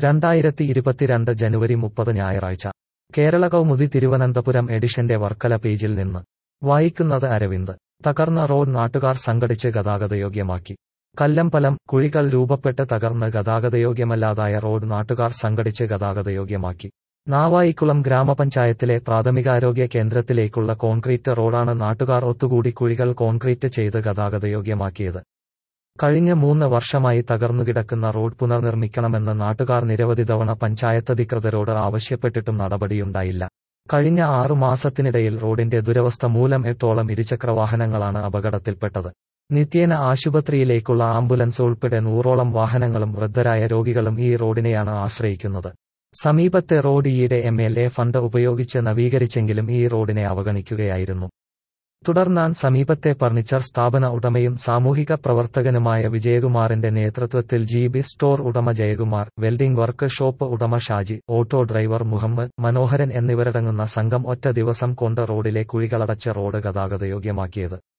രണ്ടായിരത്തി ഇരുപത്തിരണ്ട് ജനുവരി മുപ്പത് ഞായറാഴ്ച കേരള കൗമുദി തിരുവനന്തപുരം എഡിഷന്റെ വർക്കല പേജിൽ നിന്ന് വായിക്കുന്നത് അരവിന്ദ് തകർന്ന റോഡ് നാട്ടുകാർ സംഘടിച്ച് ഗതാഗതയോഗ്യമാക്കി കല്ലമ്പലം കുഴികൾ രൂപപ്പെട്ട് തകർന്ന് ഗതാഗതയോഗ്യമല്ലാതായ റോഡ് നാട്ടുകാർ സംഘടിച്ച് ഗതാഗതയോഗ്യമാക്കി നാവായിക്കുളം ഗ്രാമപഞ്ചായത്തിലെ പ്രാഥമികാരോഗ്യ കേന്ദ്രത്തിലേക്കുള്ള കോൺക്രീറ്റ് റോഡാണ് നാട്ടുകാർ ഒത്തുകൂടി കുഴികൾ കോൺക്രീറ്റ് ചെയ്ത് ഗതാഗതയോഗ്യമാക്കിയത് കഴിഞ്ഞ മൂന്ന് വർഷമായി തകർന്നുകിടക്കുന്ന റോഡ് പുനർനിർമ്മിക്കണമെന്ന് നാട്ടുകാർ നിരവധി തവണ പഞ്ചായത്തധികൃതരോട് ആവശ്യപ്പെട്ടിട്ടും നടപടിയുണ്ടായില്ല കഴിഞ്ഞ ആറു മാസത്തിനിടയിൽ റോഡിന്റെ ദുരവസ്ഥ മൂലം എട്ടോളം ഇരുചക്രവാഹനങ്ങളാണ് അപകടത്തിൽപ്പെട്ടത് നിത്യേന ആശുപത്രിയിലേക്കുള്ള ആംബുലൻസ് ഉൾപ്പെടെ നൂറോളം വാഹനങ്ങളും വൃദ്ധരായ രോഗികളും ഈ റോഡിനെയാണ് ആശ്രയിക്കുന്നത് സമീപത്തെ റോഡ് ഈയിടെ എം എൽ എ ഫണ്ട് ഉപയോഗിച്ച് നവീകരിച്ചെങ്കിലും ഈ റോഡിനെ അവഗണിക്കുകയായിരുന്നു തുടർന്നാൻ സമീപത്തെ ഫർണിച്ചർ സ്ഥാപന ഉടമയും സാമൂഹിക പ്രവർത്തകനുമായ വിജയകുമാറിന്റെ നേതൃത്വത്തിൽ ജി ബി സ്റ്റോർ ഉടമ ജയകുമാർ വെൽഡിംഗ് വർക്ക് ഷോപ്പ് ഉടമ ഷാജി ഓട്ടോ ഡ്രൈവർ മുഹമ്മദ് മനോഹരൻ എന്നിവരടങ്ങുന്ന സംഘം ഒറ്റ ദിവസം കൊണ്ട് റോഡിലെ കുഴികളടച്ച് റോഡ് ഗതാഗതയോഗ്യമാക്കിയത്